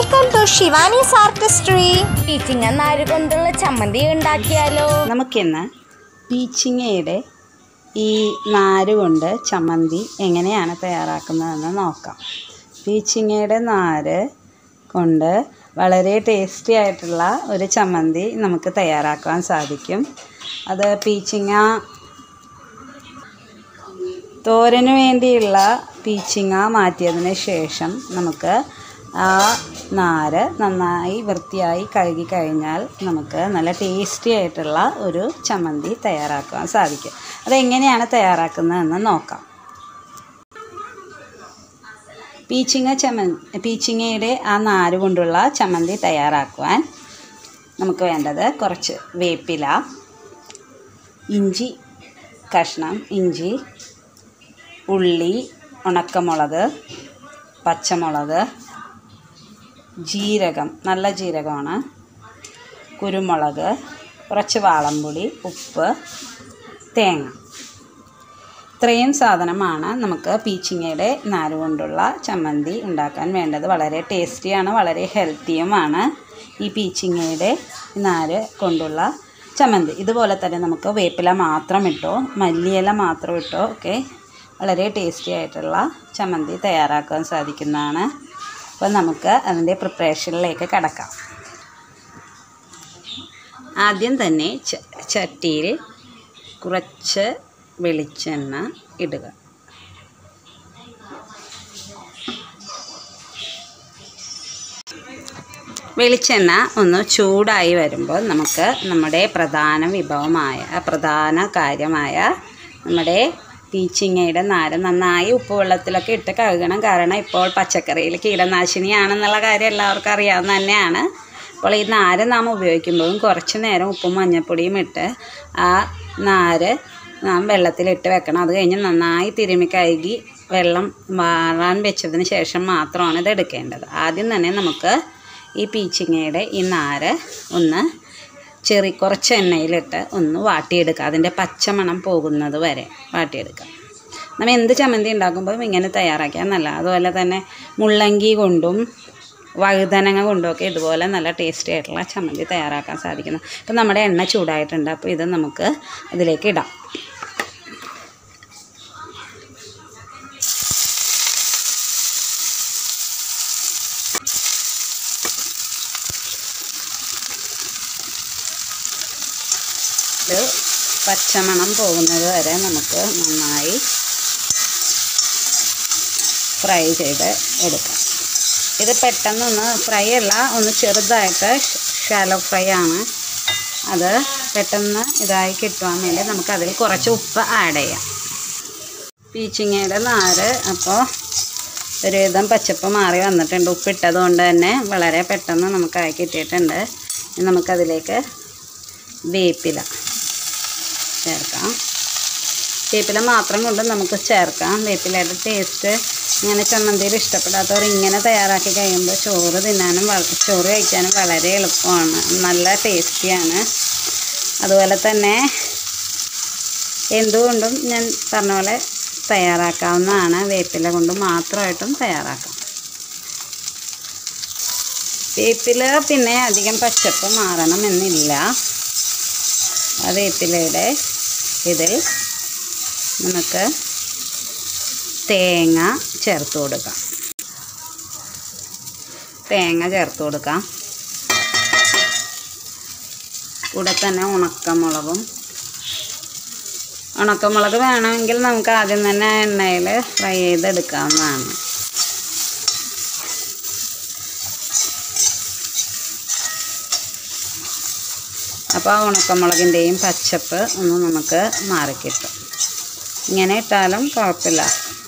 welcome to Shivani's artistry teaching നാര് കൊണ്ടുള്ള ചമ്മന്തി ഉണ്ടാക്കിയാലോ നമുക്കിന്ന് പീച്ചിങ്ങയുടെ ഈ നാര് കൊണ്ട് ചമ്മന്തി എങ്ങനെയാണ് തയ്യാറാക്കുന്നതെന്ന് നോക്കാം പീച്ചിങ്ങയുടെ നാര് കൊണ്ട് വളരെ ടേസ്റ്റി ആയിട്ടുള്ള ഒരു ചമ്മന്തി നമുക്ക് തയ്യാറാക്കാൻ സാധിക്കും അത് പീച്ചിങ്ങ തോരന് വേണ്ടിയുള്ള പീച്ചിങ്ങ മാറ്റിയതിന് ശേഷം നമുക്ക് ആ നാര് നന്നായി വൃത്തിയായി കഴുകി കഴിഞ്ഞാൽ നമുക്ക് നല്ല ടേസ്റ്റി ആയിട്ടുള്ള ഒരു ചമ്മന്തി തയ്യാറാക്കാൻ സാധിക്കും അതെങ്ങനെയാണ് തയ്യാറാക്കുന്നതെന്ന് നോക്കാം പീച്ചിങ്ങ ചമ്മ പീച്ചിങ്ങയുടെ ആ നാര് കൊണ്ടുള്ള ചമ്മന്തി തയ്യാറാക്കുവാൻ നമുക്ക് വേണ്ടത് കുറച്ച് വേപ്പില ഇഞ്ചി കഷ്ണം ഇഞ്ചി ഉള്ളി ഉണക്കമുളക് പച്ചമുളക് ജീരകം നല്ല ജീരകമാണ് കുരുമുളക് കുറച്ച് വാളംപുളി ഉപ്പ് തേങ്ങ ഇത്രയും സാധനമാണ് നമുക്ക് പീച്ചിങ്ങയുടെ നാര് കൊണ്ടുള്ള ചമ്മന്തി ഉണ്ടാക്കാൻ വേണ്ടത് വളരെ ടേസ്റ്റിയാണ് വളരെ ഹെൽത്തിയുമാണ് ഈ പീച്ചിങ്ങയുടെ നാര് കൊണ്ടുള്ള ചമ്മന്തി ഇതുപോലെ തന്നെ നമുക്ക് വേപ്പില മാത്രം ഇട്ടോ മല്ലിയില മാത്രം ഇട്ടോ ഒക്കെ വളരെ ടേസ്റ്റി ആയിട്ടുള്ള ചമ്മന്തി തയ്യാറാക്കാൻ സാധിക്കുന്നതാണ് അപ്പോൾ നമുക്ക് അതിൻ്റെ പ്രിപ്പറേഷനിലേക്ക് കടക്കാം ആദ്യം തന്നെ ച ചട്ടിയിൽ കുറച്ച് വെളിച്ചെണ്ണ ഇടുക വെളിച്ചെണ്ണ ഒന്ന് ചൂടായി വരുമ്പോൾ നമുക്ക് നമ്മുടെ പ്രധാന വിഭവമായ പ്രധാന കാര്യമായ നമ്മുടെ പീച്ചിങ്ങയുടെ നാര് നന്നായി ഉപ്പുവെള്ളത്തിലൊക്കെ ഇട്ട് കഴുകണം കാരണം ഇപ്പോൾ പച്ചക്കറിയിൽ കീടനാശിനിയാണെന്നുള്ള കാര്യം എല്ലാവർക്കും അറിയാവുന്ന തന്നെയാണ് അപ്പോൾ ഈ നാര് നാം ഉപയോഗിക്കുമ്പോഴും കുറച്ച് നേരം ഉപ്പും മഞ്ഞൾപ്പൊടിയും ഇട്ട് ആ നാര് നാം വെള്ളത്തിലിട്ട് വെക്കണം അത് കഴിഞ്ഞ് നന്നായി തിരുമ്മി കഴുകി വെള്ളം മാറാൻ വെച്ചതിന് ശേഷം മാത്രമാണ് ഇത് എടുക്കേണ്ടത് ആദ്യം തന്നെ നമുക്ക് ഈ പീച്ചിങ്ങയുടെ ഈ നാര് ഒന്ന് ചെറി കുറച്ച് എണ്ണയിലിട്ട് ഒന്ന് വാട്ടിയെടുക്കുക അതിൻ്റെ പച്ചമണം പോകുന്നത് വരെ വാട്ടിയെടുക്കുക നമ്മൾ എന്ത് ചമ്മന്തി ഉണ്ടാക്കുമ്പോഴും ഇങ്ങനെ തയ്യാറാക്കിയാൽ നല്ല അതുപോലെ തന്നെ മുള്ളങ്കി കൊണ്ടും വഴുതനങ്ങ കൊണ്ടുമൊക്കെ ഇതുപോലെ നല്ല ടേസ്റ്റി ആയിട്ടുള്ള ചമ്മന്തി തയ്യാറാക്കാൻ സാധിക്കുന്നു ഇപ്പം നമ്മുടെ എണ്ണ ചൂടായിട്ടുണ്ട് അപ്പോൾ ഇത് നമുക്ക് ഇതിലേക്ക് ഇടാം ഇത് പച്ചമണം പോകുന്നത് വരെ നമുക്ക് നന്നായി ഫ്രൈ ചെയ്ത് എടുക്കാം ഇത് പെട്ടെന്നൊന്ന് ഫ്രൈ അല്ല ഒന്ന് ചെറുതായിട്ട് ഷാലോ ഫ്രൈ ആണ് അത് പെട്ടെന്ന് ഇതായി കിട്ടുവാൻ വേണ്ടി നമുക്ക് അതിൽ കുറച്ച് ഉപ്പ് ആഡ് ചെയ്യാം പീച്ചിങ്ങയുടെ നാര് അപ്പോൾ ഒരുവിധം പച്ചപ്പ് മാറി വന്നിട്ടുണ്ട് ഉപ്പിട്ടത് കൊണ്ട് തന്നെ വളരെ പെട്ടെന്ന് നമുക്കായി കിട്ടിയിട്ടുണ്ട് ഇനി നമുക്കതിലേക്ക് വേപ്പില ചേർക്കാം വേപ്പില മാത്രം കൊണ്ട് നമുക്ക് ചേർക്കാം വേപ്പിലയുടെ ടേസ്റ്റ് ഇങ്ങനെ ചമ്മന്തിയിൽ ഇഷ്ടപ്പെടാത്തവർ ഇങ്ങനെ തയ്യാറാക്കി കഴിയുമ്പോൾ ചോറ് തിന്നാനും വള- ചോറ് കഴിക്കാനും വളരെ എളുപ്പമാണ് നല്ല ടേസ്റ്റിയാണ് അതുപോലെ തന്നെ എന്തുകൊണ്ടും ഞാൻ പറഞ്ഞ പോലെ തയ്യാറാക്കാവുന്നതാണ് വേപ്പില കൊണ്ട് മാത്രമായിട്ടും തയ്യാറാക്കാം വേപ്പില പിന്നെ അധികം പച്ചപ്പ് മാറണം എന്നില്ല ആ വേപ്പിലയുടെ ഇതിൽ നമുക്ക് തേങ്ങ ചേർത്ത് കൊടുക്കാം തേങ്ങ ചേർത്ത് കൊടുക്കാം കൂടെ തന്നെ ഉണക്കമുളകും ഉണക്കമുളക് വേണമെങ്കിൽ നമുക്ക് ആദ്യം തന്നെ എണ്ണയിൽ ഫ്രൈ ചെയ്തെടുക്കാവുന്നതാണ് അപ്പോൾ ആ ഉണക്കമുളകിൻ്റെയും പച്ചപ്പ് ഒന്ന് നമുക്ക് മാറിക്കിട്ടും ഇങ്ങനെ ഇട്ടാലും കുഴപ്പമില്ല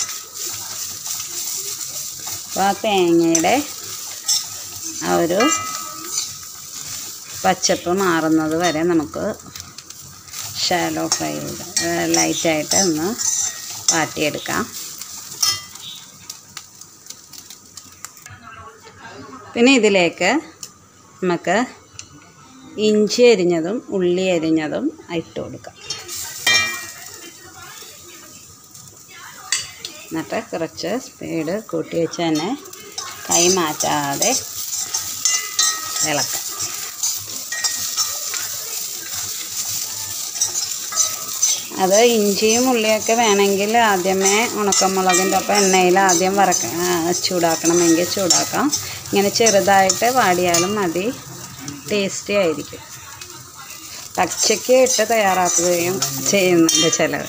അപ്പോൾ ആ തേങ്ങയുടെ ആ ഒരു പച്ചപ്പ് മാറുന്നത് വരെ നമുക്ക് ഷാലോ ഫ്രൈ ചെയ്ത് ലൈറ്റായിട്ട് ഒന്ന് വാട്ടിയെടുക്കാം പിന്നെ ഇതിലേക്ക് നമുക്ക് ഇഞ്ചി അരിഞ്ഞതും ഉള്ളി അരിഞ്ഞതും ഇട്ട് കൊടുക്കാം എന്നിട്ട് കുറച്ച് സ്പീഡ് കൂട്ടി വെച്ച് തന്നെ കൈ മാറ്റാതെ ഇളക്കാം അത് ഇഞ്ചിയും ഉള്ളിയൊക്കെ വേണമെങ്കിൽ ആദ്യമേ ഉണക്കമുളകിൻ്റെ ഒപ്പം എണ്ണയിൽ ആദ്യം വറക്ക ആ, ചൂടാക്കണമെങ്കിൽ ചൂടാക്കാം ഇങ്ങനെ ചെറുതായിട്ട് വാടിയാലും മതി ടേസ്റ്റി ആയിരിക്കും പച്ചയ്ക്ക് ഇട്ട് തയ്യാറാക്കുകയും ചെയ്യുന്നുണ്ട് ചിലർ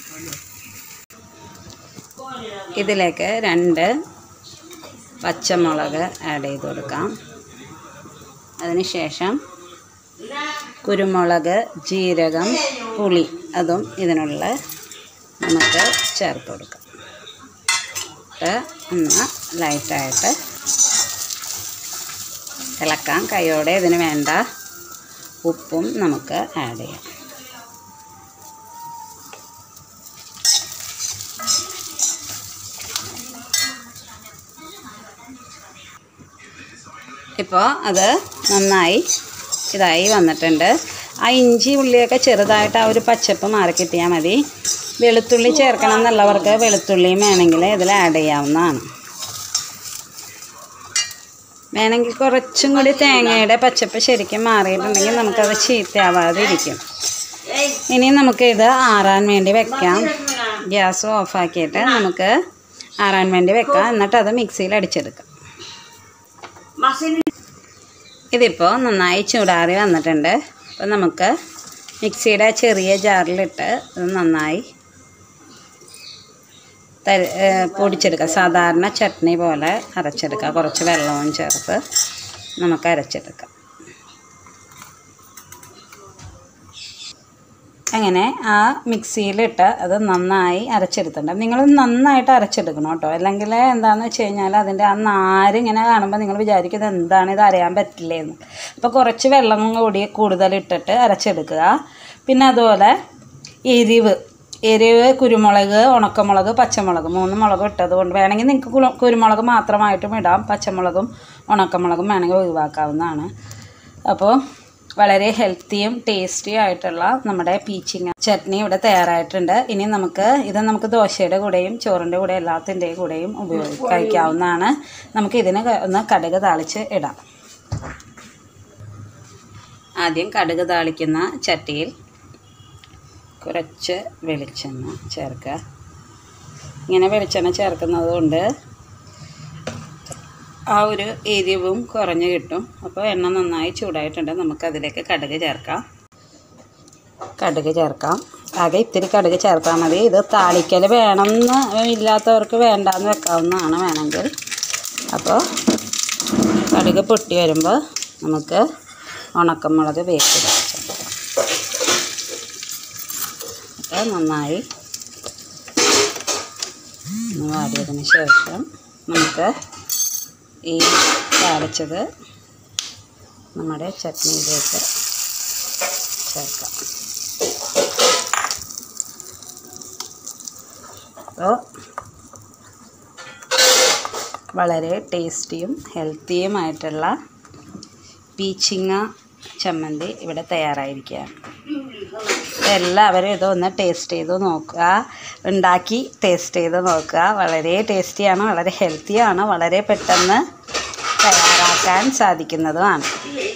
ഇതിലേക്ക് രണ്ട് പച്ചമുളക് ആഡ് ചെയ്ത് കൊടുക്കാം അതിനുശേഷം കുരുമുളക് ജീരകം പുളി അതും ഇതിനുള്ള നമുക്ക് ചേർത്ത് കൊടുക്കാം എന്നിട്ട് ഒന്ന് ലൈറ്റായിട്ട് ഇളക്കാം കൈയോടെ ഇതിന് വേണ്ട ഉപ്പും നമുക്ക് ആഡ് ചെയ്യാം ഇപ്പോൾ അത് നന്നായി ഇതായി വന്നിട്ടുണ്ട് ആ ഇഞ്ചി ഉള്ളിയൊക്കെ ചെറുതായിട്ട് ആ ഒരു പച്ചപ്പ് മാറി കിട്ടിയാൽ മതി വെളുത്തുള്ളി ചേർക്കണം എന്നുള്ളവർക്ക് വെളുത്തുള്ളിയും വേണമെങ്കിൽ ഇതിൽ ആഡ് ചെയ്യാവുന്നതാണ് വേണമെങ്കിൽ കുറച്ചും കൂടി തേങ്ങയുടെ പച്ചപ്പ് ശരിക്കും മാറിയിട്ടുണ്ടെങ്കിൽ നമുക്കത് ചീത്തയാവാതെ ഇരിക്കും ഇനി നമുക്ക് ഇത് ആറാൻ വേണ്ടി വെക്കാം ഗ്യാസ് ഓഫാക്കിയിട്ട് നമുക്ക് ആറാൻ വേണ്ടി വെക്കാം എന്നിട്ട് അത് മിക്സിയിൽ അടിച്ചെടുക്കാം ഇതിപ്പോൾ നന്നായി ചൂടാറി വന്നിട്ടുണ്ട് അപ്പോൾ നമുക്ക് മിക്സിയുടെ ചെറിയ ജാറിലിട്ട് ഇത് നന്നായി തരി ഏഹ് പൊടിച്ചെടുക്കുക സാധാരണ ചട്നി പോലെ അരച്ചെടുക്കുക കുറച്ച് വെള്ളവും ചേർത്ത് നമുക്ക് അരച്ചെടുക്കാം അങ്ങനെ ആ മിക്സിയിലിട്ട് അത് നന്നായി അരച്ചെടുത്തിട്ടുണ്ട് നിങ്ങൾ നന്നായിട്ട് അരച്ചെടുക്കണം കേട്ടോ അല്ലെങ്കിൽ എന്താണെന്ന് വെച്ച് കഴിഞ്ഞാൽ അതിൻ്റെ ആ നാര് ഇങ്ങനെ കാണുമ്പോൾ നിങ്ങൾ വിചാരിക്കുന്നത് എന്താണ് ഇത് അറിയാൻ പറ്റില്ലേന്ന് അപ്പോൾ കുറച്ച് വെള്ളം കൂടി കൂടുതൽ ഇട്ടിട്ട് അരച്ചെടുക്കുക പിന്നെ അതുപോലെ എരിവ് എരിവ് കുരുമുളക് ഉണക്കമുളക് പച്ചമുളക് മൂന്ന് മുളക് ഇട്ടത് കൊണ്ട് വേണമെങ്കിൽ നിങ്ങൾക്ക് കുളു- കുരുമുളക് മാത്രമായിട്ടും ഇടാം പച്ചമുളകും ഉണക്കമുളകും വേണമെങ്കിൽ ഒഴിവാക്കാവുന്നതാണ് അപ്പോൾ വളരെ ഹെൽത്തിയും ടേസ്റ്റിയും ആയിട്ടുള്ള നമ്മുടെ പീച്ചിങ്ങ ചട്നി ഇവിടെ തയ്യാറായിട്ടുണ്ട് ഇനി നമുക്ക് ഇത് നമുക്ക് ദോശയുടെ കൂടെയും ചോറിൻ്റെ കൂടെ എല്ലാത്തിൻ്റെയും കൂടെയും ഉപയോഗി കഴിക്കാവുന്നതാണ് നമുക്ക് ഇതിന് ക- ഒന്ന് കടുക് താളിച്ച് ഇടാം ആദ്യം കടുക് താളിക്കുന്ന ചട്ടിയിൽ കുറച്ച് വെളിച്ചെണ്ണ ചേർക്കുക ഇങ്ങനെ വെളിച്ചെണ്ണ ചേർക്കുന്നത് കൊണ്ട് ആ ഒരു എരിവും കുറഞ്ഞ് കിട്ടും അപ്പോൾ എണ്ണ നന്നായി ചൂടായിട്ടുണ്ട് നമുക്കതിലേക്ക് കടുക് ചേർക്കാം കടുക് ചേർക്കാം ആകെ ഇത്തിരി കടുക് ചേർത്താൽ മതി ഇത് താളിക്കൽ വേണമെന്ന് ഇല്ലാത്തവർക്ക് വേണ്ടാന്ന് വെക്കാവുന്നതാണ് വേണമെങ്കിൽ അപ്പോൾ കടുക് പൊട്ടി വരുമ്പോൾ നമുക്ക് ഉണക്കമുളക് വേസ്റ്റ് ചേർക്കാം അപ്പോൾ നന്നായി ഒന്ന് വാടിയതിന് ശേഷം നമുക്ക് ഈ താളിച്ചത് നമ്മുടെ ചട്നിയിലേക്ക് ചേർക്കാം അപ്പോൾ വളരെ ടേസ്റ്റിയും ഹെൽത്തിയുമായിട്ടുള്ള പീച്ചിങ്ങ ചമ്മന്തി ഇവിടെ തയ്യാറായിരിക്കുകയാണ് എല്ലാവരും ഇതൊന്ന് ടേസ്റ്റ് ചെയ്ത് നോക്കുക ഉണ്ടാക്കി ടേസ്റ്റ് ചെയ്ത് നോക്കുക വളരെ ടേസ്റ്റിയാണ് വളരെ ഹെൽത്തിയാണ് വളരെ പെട്ടെന്ന് തയ്യാറാക്കാൻ സാധിക്കുന്നതുമാണ്